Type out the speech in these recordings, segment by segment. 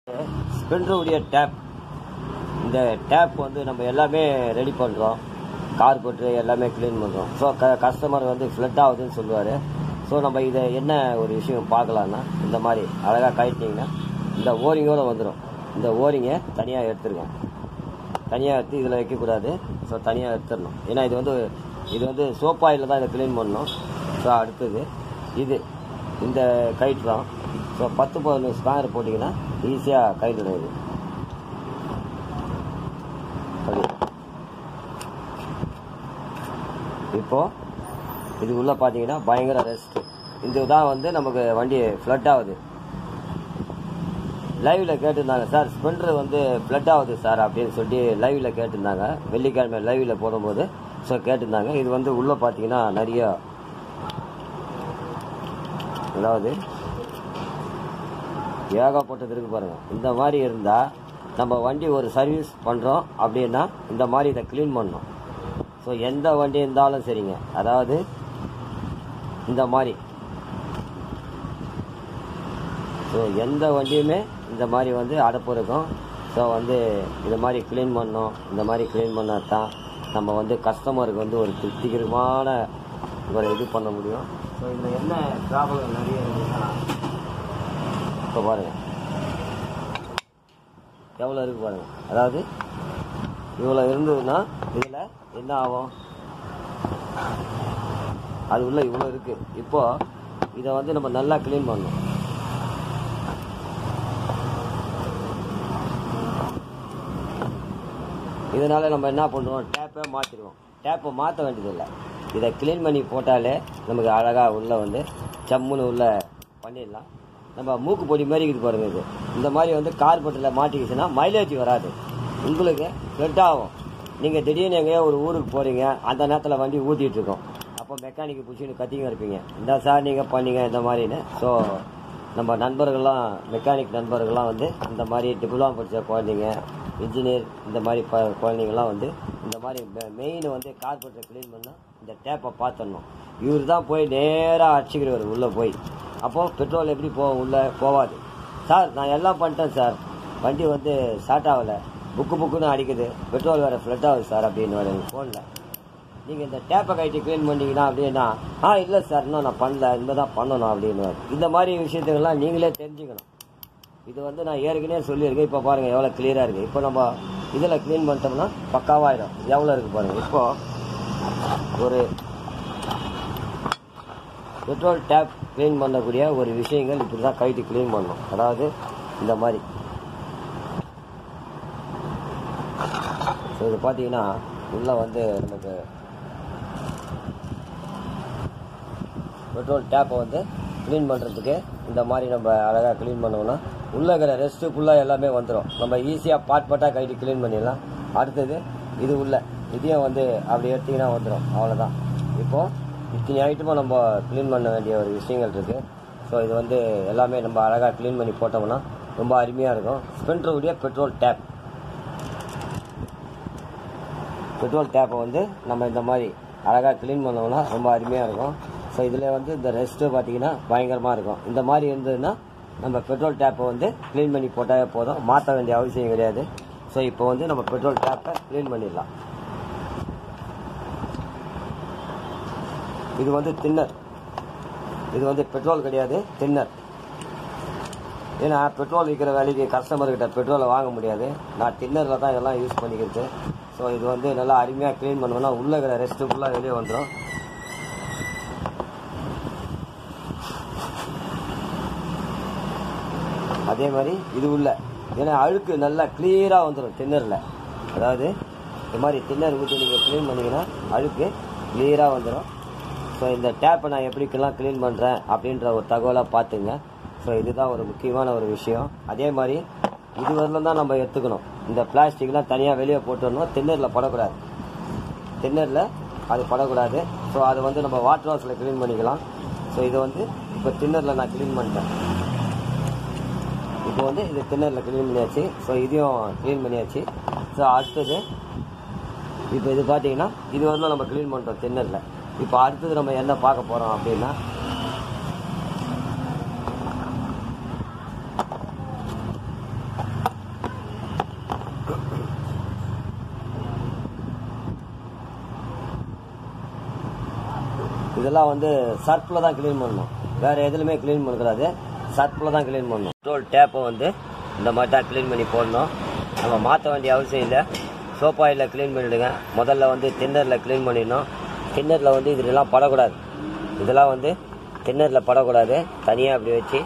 ஸ்பெண்டருடைய tape இந்த tape வந்து நம்ம எல்லாமே ரெடி பண்ணுறோம் கார்பெட்ரு எல்லாமே க்ளீன் பண்ணுறோம் ஸோ க கஸ்டமர் வந்து ஃப்ளட் ஆகுதுன்னு சொல்லுவார் ஸோ நம்ம இதை என்ன ஒரு விஷயம் பார்க்கலான்னா இந்த மாதிரி அழகாக கழட்டினீங்கன்னா இந்த ஓரிங்கோட வந்துடும் இந்த ஓரிங்கை தனியாக எடுத்துருக்கேன் தனியாக எடுத்து இதில் வைக்கக்கூடாது ஸோ தனியாக எடுத்துடணும் ஏன்னா இது வந்து இது வந்து சோப் ஆயிலில் தான் இதை க்ளீன் பண்ணணும் ஸோ அடுத்தது இது இந்த கைட் தான் ஸோ பத்து பதினொன்று ஸ்பேனர் போட்டிங்கன்னா ஈஸியாக கைட்டிடும் இது அப்படி இப்போ இது உள்ள பார்த்தீங்கன்னா பயங்கர ரெஸ்ட் இந்த தான் வந்து நமக்கு வண்டி ஃப்ளட் ஆகுது லைவ்ல கேட்டிருந்தாங்க சார் ஸ்பெண்டர் வந்து ஃப்ளட் ஆகுது சார் அப்படின்னு சொல்லி லைவ்ல கேட்டிருந்தாங்க வெள்ளிக்கிழமை லைவ்ல போடும்போது ஸோ கேட்டிருந்தாங்க இது வந்து உள்ள பார்த்தீங்கன்னா நிறைய அதாவது ஏகப்பட்டது இருக்கு பாருங்க இந்த மாதிரி இருந்தா நம்ம வண்டி ஒரு சர்வீஸ் பண்றோம் அப்படின்னா இந்த மாதிரி இதை க்ளீன் பண்ணணும் ஸோ எந்த வண்டி இருந்தாலும் சரிங்க அதாவது இந்த மாதிரி ஸோ எந்த வண்டியுமே இந்த மாதிரி வந்து அடப்பு இருக்கும் ஸோ வந்து இந்த மாதிரி க்ளீன் பண்ணோம் இந்த மாதிரி க்ளீன் பண்ணால் தான் நம்ம வந்து கஸ்டமருக்கு வந்து ஒரு திருப்திகரமான ஒரு இது பண்ண முடியும் ஸோ இதில் என்ன ப்ராப்ளம் நிறைய இருக்குன்னா இப்போ பாருங்க எவ்வளோ இருக்கு பாருங்க அதாவது இவ்வளோ இருந்ததுன்னா இதில் என்ன ஆகும் அது உள்ள இவ்வளோ இருக்கு இப்போ இதை வந்து நம்ம நல்லா க்ளீன் பண்ணணும் இதனால நம்ம என்ன பண்ணுவோம் டேப்பை மாற்றிடுவோம் டேப்பை மாற்ற வேண்டியதில்லை இதை க்ளீன் பண்ணி போட்டாலே நமக்கு அழகாக உள்ள வந்து சம்முன்னு உள்ள பண்ணிடலாம் நம்ம மூக்கு பொடி மாதிரி இருக்குது பாருங்க இது இந்த மாதிரி வந்து கார்பெட்டில் மாட்டிக்கிச்சுன்னா மைலேஜ் வராது உங்களுக்கு ஃப்ளட் ஆகும் நீங்கள் திடீர்னு எங்கேயோ ஒரு ஊருக்கு போகிறீங்க அந்த நேரத்தில் வண்டி ஊற்றிட்டு இருக்கோம் அப்போ மெக்கானிக்கு பிடிச்சின்னு கத்திங்க இருப்பீங்க இந்த சார் நீங்கள் பண்ணீங்க இந்த மாதிரின்னு ஸோ நம்ம நண்பர்கள்லாம் மெக்கானிக் நண்பர்கள்லாம் வந்து இந்த மாதிரி டிப்ளமா படித்த குழந்தைங்க இன்ஜினியர் இந்த மாதிரி ப குழந்தைங்கலாம் வந்து இந்த மாதிரி மெயின் வந்து கார்பெட்டரை க்ளீன் பண்ணால் இந்த டேப்பை பார்த்துடணும் இவர் தான் போய் நேராக அடிச்சுக்கிறவர் உள்ளே போய் அப்போது பெட்ரோல் எப்படி போகும் உள்ளே போகாது சார் நான் எல்லாம் பண்ணிட்டேன் சார் வண்டி வந்து ஸ்டார்ட் ஆகலை புக்கு புக்குன்னு அடிக்குது பெட்ரோல் வேறு ஃப்ளட் ஆகுது சார் அப்படின்னு வர ஃபோனில் நீங்கள் இந்த டேப்பை கட்டி க்ளீன் பண்ணீங்கன்னா அப்படின்னா ஆ இல்லை சார் இன்னும் நான் பண்ணல இந்த தான் பண்ணணும் அப்படின்னு இந்த மாதிரி விஷயத்துக்கெல்லாம் நீங்களே தெரிஞ்சுக்கணும் இது வந்து நான் ஏற்கனவே சொல்லியிருக்கேன் இப்போ பாருங்கள் எவ்வளோ கிளியராக இருக்குது இப்போ நம்ம இதில் க்ளீன் பண்ணிட்டோம்னா பக்காவாயிடும் எவ்வளோ இருக்குது பாருங்கள் இப்போ ஒரு பெட்ரோல் டேப் க்ளீன் பண்ணக்கூடிய ஒரு விஷயங்கள் இப்படி தான் கைட்டு க்ளீன் பண்ணணும் அதாவது இந்த மாதிரி ஸோ இது பார்த்தீங்கன்னா உள்ளே வந்து நமக்கு பெட்ரோல் டேப்பை வந்து க்ளீன் பண்ணுறதுக்கு இந்த மாதிரி நம்ம அழகாக க்ளீன் பண்ணோம்னா உள்ளே இருக்கிற ரெஸ்ட்டு ஃபுல்லாக எல்லாமே வந்துடும் நம்ம ஈஸியாக பார்ட் பார்ட்டாக கைட்டு க்ளீன் பண்ணிடலாம் அடுத்தது இது உள்ள இதையும் வந்து அப்படி எடுத்தீங்கன்னா வந்துடும் அவ்வளோதான் இப்போது இத்தனை ஐட்டமும் நம்ம க்ளீன் பண்ண வேண்டிய ஒரு விஷயங்கள் இருக்குது ஸோ இது வந்து எல்லாமே நம்ம அழகாக க்ளீன் பண்ணி போட்டோம்னா ரொம்ப அருமையாக இருக்கும் ஸ்பெண்டருடைய பெட்ரோல் டேப் பெட்ரோல் டேப்பை வந்து நம்ம இந்த மாதிரி அழகாக க்ளீன் பண்ணோம்னா ரொம்ப அருமையாக இருக்கும் ஸோ இதில் வந்து இந்த ரெஸ்ட்டு பார்த்தீங்கன்னா பயங்கரமாக இருக்கும் இந்த மாதிரி இருந்ததுன்னா நம்ம பெட்ரோல் டேப்பை வந்து க்ளீன் பண்ணி போட்டாலே போதும் மாற்ற வேண்டிய அவசியம் கிடையாது ஸோ இப்போ வந்து நம்ம பெட்ரோல் டேப்பை க்ளீன் பண்ணிடலாம் இது வந்து தின்னர் இது வந்து பெட்ரோல் கிடையாது தின்னர் ஏன்னா பெட்ரோல் விற்கிற வேலைக்கு கஸ்டமர்கிட்ட பெட்ரோலை வாங்க முடியாது நான் தின்னரில் தான் இதெல்லாம் யூஸ் பண்ணிக்கிறது ஸோ இது வந்து நல்லா அருமையாக க்ளீன் பண்ணோம்னா உள்ளே இருக்கிற ரெஸ்ட்டு ஃபுல்லாக வெளியே வந்துடும் அதே மாதிரி இது உள்ள ஏன்னா அழுக்கு நல்லா கிளியராக வந்துடும் தின்னரில் அதாவது இந்த மாதிரி தின்னர் ஊற்றி நீங்கள் க்ளீன் பண்ணிங்கன்னா அழுக்கு கிளியராக வந்துடும் ஸோ இந்த டேப்பை நான் எப்படிக்கெல்லாம் க்ளீன் பண்ணுறேன் அப்படின்ற ஒரு தகவலாக பார்த்துங்க ஸோ இதுதான் ஒரு முக்கியமான ஒரு விஷயம் அதே மாதிரி இது வரலும் தான் நம்ம எடுத்துக்கணும் இந்த பிளாஸ்டிக்லாம் தனியாக வெளியே போட்டுடணும் திண்ணரில் படக்கூடாது திண்ணரில் அது படக்கூடாது ஸோ அதை வந்து நம்ம வாட்டர் வாஷில் க்ளீன் பண்ணிக்கலாம் ஸோ இது வந்து இப்போ திண்ணரில் நான் க்ளீன் பண்ணிட்டேன் இப்போ வந்து இது திண்ணரில் க்ளீன் பண்ணியாச்சு ஸோ இதையும் க்ளீன் பண்ணியாச்சு ஸோ அடுத்தது இப்போ இது பார்த்தீங்கன்னா இது வந்து நம்ம க்ளீன் பண்ணிட்டோம் திண்ணரில் இப்போ அடுத்தது நம்ம என்ன பார்க்க போகிறோம் அப்படின்னா இதெல்லாம் வந்து சர்ஃபில் தான் க்ளீன் பண்ணணும் வேறு எதுலையுமே க்ளீன் பண்ணக்கூடாது சர்ஃபில் தான் க்ளீன் பண்ணணும் பெட்ரோல் டேப்பை வந்து இந்த மாதிரி தான் க்ளீன் பண்ணி போடணும் நம்ம மாற்ற வேண்டிய அவசியம் இல்லை சோப் ஆயிலில் க்ளீன் பண்ணிவிடுங்க முதல்ல வந்து தின்னரில் க்ளீன் பண்ணிடணும் தின்னரில் வந்து இதெல்லாம் படக்கூடாது இதெல்லாம் வந்து தின்னரில் படக்கூடாது தனியாக அப்படி வச்சு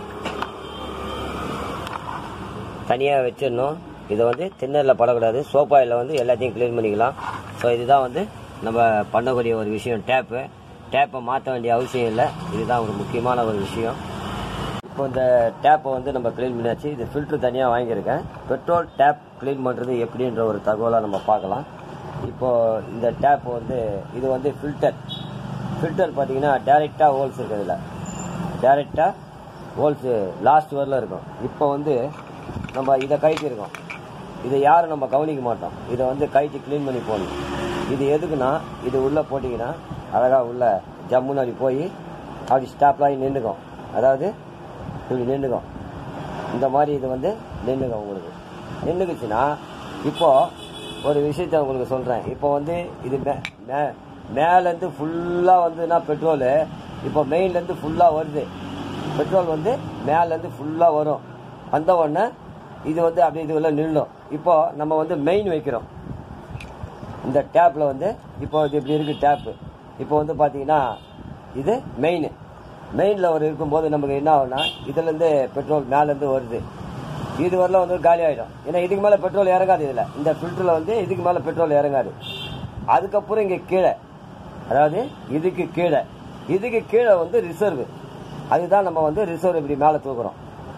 தனியாக வச்சிடணும் இதை வந்து தின்னரில் படக்கூடாது சோப் ஆயிலில் வந்து எல்லாத்தையும் க்ளீன் பண்ணிக்கலாம் ஸோ இதுதான் வந்து நம்ம பண்ணக்கூடிய ஒரு விஷயம் டேப்பு டேப்பை மாற்ற வேண்டிய அவசியம் இல்லை இதுதான் ஒரு முக்கியமான ஒரு விஷயம் இப்போ இந்த டேப்பை வந்து நம்ம க்ளீன் பண்ணியாச்சு இது ஃபில்ட்ரு தனியாக வாங்கியிருக்கேன் பெட்ரோல் டேப் க்ளீன் பண்ணுறது எப்படின்ற ஒரு தகவலை நம்ம பார்க்கலாம் இப்போ இந்த டேப் வந்து இது வந்து ஃபில்டர் ஃபில்டர் பார்த்தீங்கன்னா டேரெக்டாக ஹோல்ஸ் இருக்குது இதில் டேரெக்டாக ஹோல்ஸு லாஸ்ட் வரல இருக்கும் இப்போ வந்து நம்ம இதை கழட்டி இருக்கோம் இதை யாரும் நம்ம கவனிக்க மாட்டோம் இதை வந்து கழட்டி க்ளீன் பண்ணி போடணும் இது எதுக்குன்னா இது உள்ளே போட்டிங்கன்னா அழகாக உள்ள ஜம்முன்னு அப்படி போய் அப்படி ஸ்டாப்லாகி நின்றுக்கும் அதாவது இப்படி நின்றுக்கும் இந்த மாதிரி இது வந்து நின்றுக்கும் உங்களுக்கு நின்றுக்குச்சுன்னா இப்போ ஒரு விஷயத்த உங்களுக்கு சொல்கிறேன் இப்போ வந்து இது மே மே மேலேருந்து ஃபுல்லாக வந்துன்னா பெட்ரோலு இப்போ மெயின்லேருந்து ஃபுல்லாக வருது பெட்ரோல் வந்து மேலேருந்து ஃபுல்லாக வரும் வந்த உடனே இது வந்து அப்படியே இது உள்ள நின்றும் இப்போ நம்ம வந்து மெயின் வைக்கிறோம் இந்த டேப்பில் வந்து இப்போ இது இப்படி இருக்குது டேப்பு இப்போ வந்து பார்த்தீங்கன்னா இது மெயின் மெயினில் ஒரு இருக்கும்போது நமக்கு என்ன ஆகும்னா இதுலேருந்து பெட்ரோல் மேலேருந்து வருது இது வரல வந்து காலி ஆகிடும் ஏன்னா இதுக்கு மேலே பெட்ரோல் இறங்காது இதில் இந்த ஃபில்டரில் வந்து இதுக்கு மேலே பெட்ரோல் இறங்காது அதுக்கப்புறம் இங்கே கீழே அதாவது இதுக்கு கீழே இதுக்கு கீழே வந்து ரிசர்வ் அதுதான் நம்ம வந்து ரிசர்வ் இப்படி மேலே தூக்குறோம்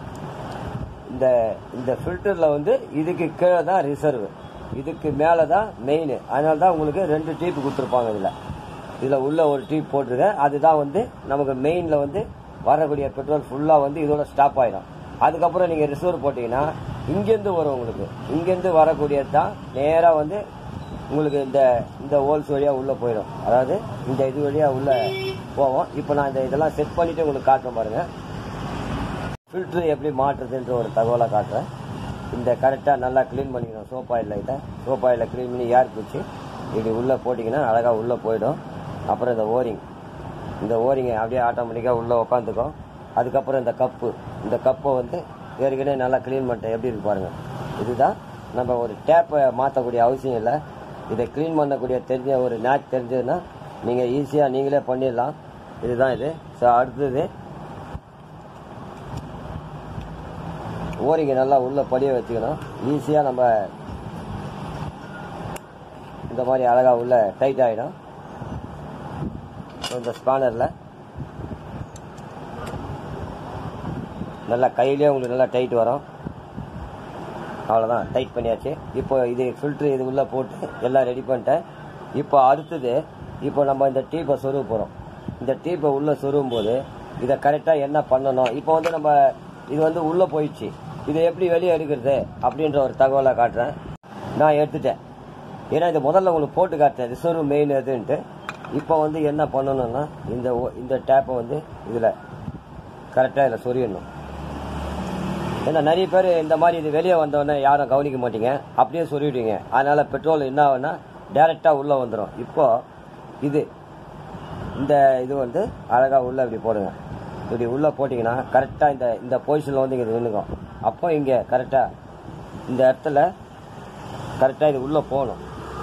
இந்த இந்த ஃபில்டரில் வந்து இதுக்கு கீழே தான் ரிசர்வ் இதுக்கு மேலே தான் மெயின் அதனால தான் உங்களுக்கு ரெண்டு டீப் கொடுத்துருப்பாங்க இதில் இதில் உள்ள ஒரு டீப் போட்டிருக்கேன் அதுதான் வந்து நமக்கு மெயினில் வந்து வரக்கூடிய பெட்ரோல் ஃபுல்லாக வந்து இதோட ஸ்டாப் ஆயிடும் அதுக்கப்புறம் நீங்கள் ரிசர்வ் போட்டிங்கன்னா இங்கேருந்து வரும் உங்களுக்கு இங்கேருந்து வரக்கூடியது தான் நேராக வந்து உங்களுக்கு இந்த இந்த ஹோல்ஸ் வழியாக உள்ளே போயிடும் அதாவது இந்த இது வழியாக உள்ளே போவோம் இப்போ நான் இந்த இதெல்லாம் செட் பண்ணிவிட்டு உங்களுக்கு காட்டுறேன் பாருங்கள் ஃபில்ட்ரு எப்படி மாற்றுறதுன்ற ஒரு தகவலை காட்டுறேன் இந்த கரெக்டாக நல்லா க்ளீன் பண்ணிக்கணும் சோப் ஆயிலில் இதை சோப் ஆயிலில் க்ளீன் பண்ணி ஏர் பிடிச்சி இப்படி உள்ளே போட்டிங்கன்னா அழகாக உள்ளே போயிடும் அப்புறம் இந்த ஓரிங் இந்த ஓரிங்கை அப்படியே ஆட்டோமேட்டிக்காக உள்ளே உட்காந்துக்கும் அதுக்கப்புறம் இந்த கப்பு இந்த கப்பை வந்து ஏற்கனவே நல்லா க்ளீன் பண்ணிட்டேன் எப்படி இருக்கு பாருங்கள் இதுதான் நம்ம ஒரு டேப்பை மாற்றக்கூடிய அவசியம் இல்லை இதை க்ளீன் பண்ணக்கூடிய தெரிஞ்ச ஒரு நேக் தெரிஞ்சதுன்னா நீங்கள் ஈஸியாக நீங்களே பண்ணிடலாம் இதுதான் இது ஸோ அடுத்தது ஓரிங்க நல்லா உள்ள படிய வச்சுக்கணும் ஈஸியாக நம்ம இந்த மாதிரி அழகாக உள்ள டைட் ஆகிடும் இந்த ஸ்பானரில் நல்லா கையிலே உங்களுக்கு நல்லா டைட் வரும் அவ்வளோதான் டைட் பண்ணியாச்சு இப்போ இது ஃபில்ட்ரு இது உள்ளே போட்டு எல்லாம் ரெடி பண்ணிட்டேன் இப்போ அடுத்தது இப்போ நம்ம இந்த டீப்பை சொருக போகிறோம் இந்த டீப்பை உள்ளே சொருகும் போது இதை கரெக்டாக என்ன பண்ணணும் இப்போ வந்து நம்ம இது வந்து உள்ளே போயிடுச்சு இதை எப்படி வெளியே எடுக்கிறது அப்படின்ற ஒரு தகவலை காட்டுறேன் நான் எடுத்துட்டேன் ஏன்னா இது முதல்ல உங்களுக்கு போட்டு காட்டுறேன் ரிசர்வ் மெயின் எதுன்ட்டு இப்போ வந்து என்ன பண்ணணும்னா இந்த ஓ- இந்த டேப்பை வந்து இதில் கரெக்டாக இதில் சொரியணும் ஏன்னா நிறைய பேர் இந்த மாதிரி இது வெளியே வந்தோடனே யாரும் கவனிக்க மாட்டீங்க அப்படியே சொல்லிவிடுவீங்க அதனால பெட்ரோல் என்ன ஆகும்னா டைரெக்டாக உள்ளே வந்துடும் இப்போ இது இந்த இது வந்து அழகாக உள்ளே இப்படி போடுங்க இப்படி உள்ளே போட்டிங்கன்னா கரெக்டாக இந்த இந்த பொசிஷனில் வந்து இங்கே நின்றுக்கும் அப்போ இங்கே கரெக்டாக இந்த இடத்துல கரெக்டாக இது உள்ளே போகணும்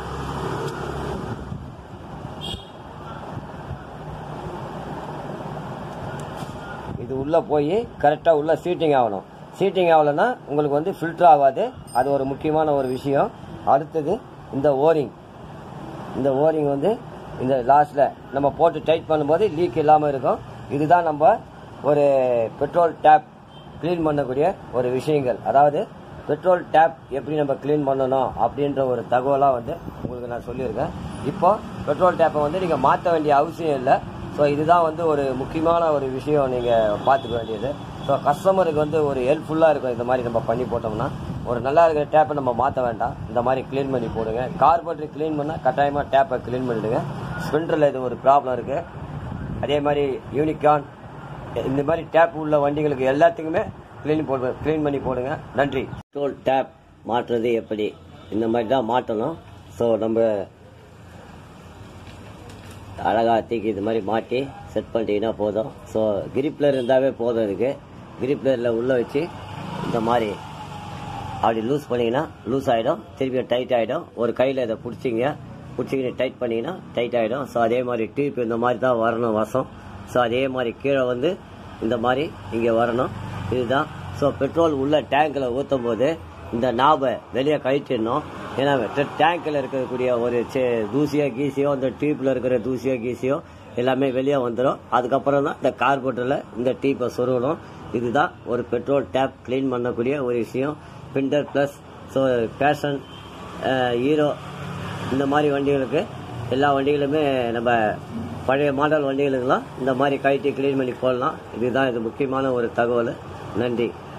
இது உள்ளே போய் கரெக்டாக உள்ள சீட்டிங் ஆகணும் சீட்டிங் ஆகலைன்னா உங்களுக்கு வந்து ஃபில்டர் ஆகாது அது ஒரு முக்கியமான ஒரு விஷயம் அடுத்தது இந்த ஓரிங் இந்த ஓரிங் வந்து இந்த லாஸ்ட்டில் நம்ம போட்டு டைட் பண்ணும்போது லீக் இல்லாமல் இருக்கும் இதுதான் நம்ம ஒரு பெட்ரோல் டேப் க்ளீன் பண்ணக்கூடிய ஒரு விஷயங்கள் அதாவது பெட்ரோல் டேப் எப்படி நம்ம க்ளீன் பண்ணணும் அப்படின்ற ஒரு தகவலாக வந்து உங்களுக்கு நான் சொல்லியிருக்கேன் இப்போ பெட்ரோல் டேப்பை வந்து நீங்கள் மாற்ற வேண்டிய அவசியம் இல்லை ஸோ இதுதான் வந்து ஒரு முக்கியமான ஒரு விஷயம் நீங்கள் பார்த்துக்க வேண்டியது ஸோ கஸ்டமருக்கு வந்து ஒரு ஹெல்ப்ஃபுல்லாக இருக்கும் இந்த மாதிரி நம்ம பண்ணி போட்டோம்னா ஒரு நல்லா இருக்கிற டேப்பை நம்ம மாற்ற வேண்டாம் இந்த மாதிரி க்ளீன் பண்ணி போடுங்க கார்பரேட்டர் க்ளீன் பண்ணால் கட்டாயமாக டேப்பை க்ளீன் பண்ணிடுங்க ஸ்பிரிண்டரில் இது ஒரு ப்ராப்ளம் இருக்குது அதே மாதிரி யூனிகான் இந்த மாதிரி டேப் உள்ள வண்டிகளுக்கு எல்லாத்துக்குமே க்ளீன் போடு க்ளீன் பண்ணி போடுங்க நன்றி பெட்ரோல் டேப் மாற்றுறது எப்படி இந்த மாதிரி தான் மாற்றணும் ஸோ நம்ம அழகா தூக்கி இது மாதிரி மாட்டி செட் பண்ணிட்டீங்கன்னா போதும் ஸோ கிரிப்லர் இருந்தாவே போதும் இதுக்கு கிரிப்லரில் உள்ளே வச்சு இந்த மாதிரி அப்படி லூஸ் பண்ணிங்கன்னா லூஸ் ஆகிடும் திருப்பி டைட் ஆகிடும் ஒரு கையில் இதை பிடிச்சிங்க பிடிச்சிக்கிட்டு டைட் பண்ணிங்கன்னா டைட் ஆகிடும் ஸோ அதே மாதிரி டியூப் இந்த மாதிரி தான் வரணும் வசம் ஸோ அதே மாதிரி கீழே வந்து இந்த மாதிரி இங்கே வரணும் இதுதான் ஸோ பெட்ரோல் உள்ள டேங்க்கில் ஊற்றும் போது இந்த நாபை வெளியே கழிச்சிடணும் ஏன்னா டேங்க்கில் இருக்கக்கூடிய ஒரு சே- தூசியோ கீசியோ அந்த டியூப்பில் இருக்கிற தூசியோ கீசியோ எல்லாமே வெளியே வந்துடும் அதுக்கப்புறம் தான் இந்த கார்போட்டரில் இந்த டீப்பை சொருகணும் இதுதான் ஒரு பெட்ரோல் டேப் க்ளீன் பண்ணக்கூடிய ஒரு விஷயம் Splendor Plus so Passion Hero இந்த மாதிரி வண்டிகளுக்கு எல்லா வண்டிகளுமே நம்ம பழைய மாடல் வண்டிகளுக்கெல்லாம் இந்த மாதிரி கழட்டி க்ளீன் பண்ணி போடலாம் இதுதான் இது முக்கியமான ஒரு தகவல் நன்றி